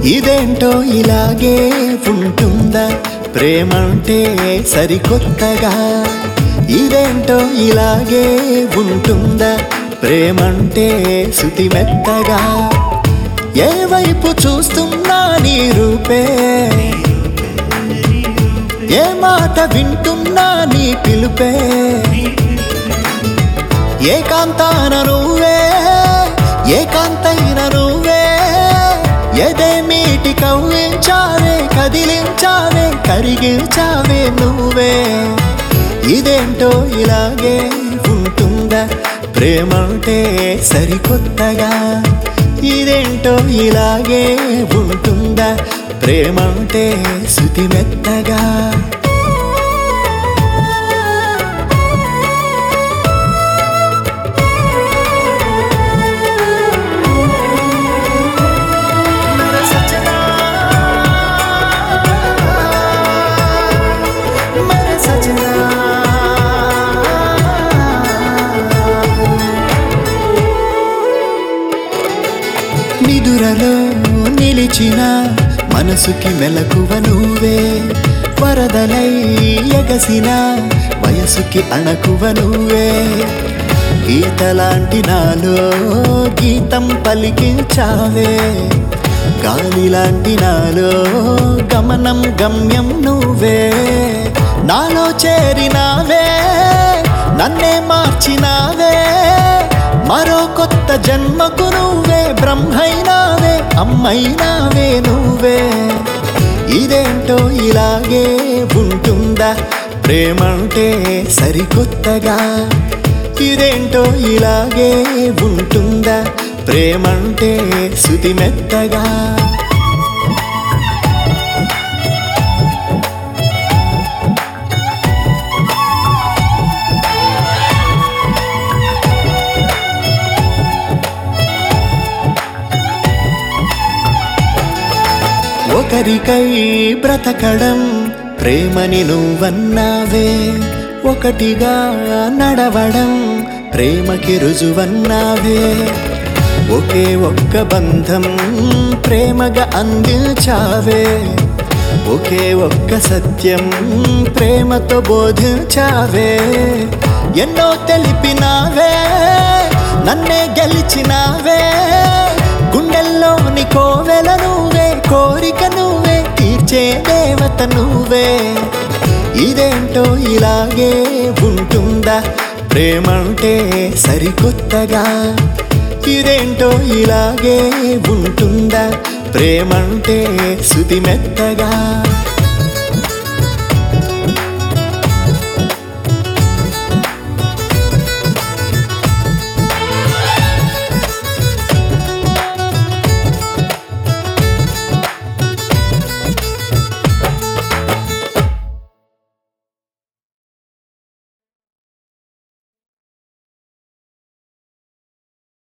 ఇదేంటో ఇలాగే ఉంటుందా ప్రేమంటే సరికొత్తగా ఇదేంటో ఇలాగే ఉంటుందా ప్రేమంటే శుతిమెత్తగా ఏ వైపు చూస్తున్నా నీ రూపే ఏ మాట వింటున్నా నీ పిలుపే ఏకాంతాన నువ్వే ఏకాంతైన నువ్వే ఎదేమీటి కవ్వించావే కదిలించావే కరిగించావే నువ్వే ఇదేంటో ఇలాగే ఉంటుందా ప్రేమంటే సరికొత్తగా ఇదేంటో ఇలాగే ఉంటుందా ప్రేమంటే శుతిమెత్తగా నిదురలో నిలిచిన మనసుకి మెలకువ నువ్వే వరదలై ఎగసిన వయసుకి అణకువ నువ్వే గీతలాంటి నాలో గీతం పలికించావే గాలిలాంటి నాలో గమనం గమ్యం నువ్వే నాలో చేరినావే నన్నే మార్చినావే మరో కొత్త జన్మకు నువ్వే బ్రహ్మైనావే అమ్మైనావే నువ్వే ఇదేంటో ఇలాగే ఉంటుందా ప్రేమంటే సరికొత్తగా ఇదేంటో ఇలాగే ఉంటుందా ప్రేమంటే శుతిమెత్తగా ఒకరికై బ్రతకడం ప్రేమని నువ్వన్నావే ఒకటిగా నడవడం ప్రేమకి రుజువన్నావే ఒకే ఒక్క బంధం ప్రేమగా అందించావే ఒకే ఒక్క సత్యం ప్రేమతో బోధించావే ఎన్నో తెలిపినావే నన్నే గెలిచినావే గుండెల్లోని కోవెల నువ్వే కోరిక నువ్వే తీర్చే దేవత నువ్వే ఇదేంటో ఇలాగే ఉంటుందా ప్రేమంటే సరికొత్తగా ఇదేంటో ఇలాగే ఉంటుందా ప్రేమంటే శుతిమెత్తగా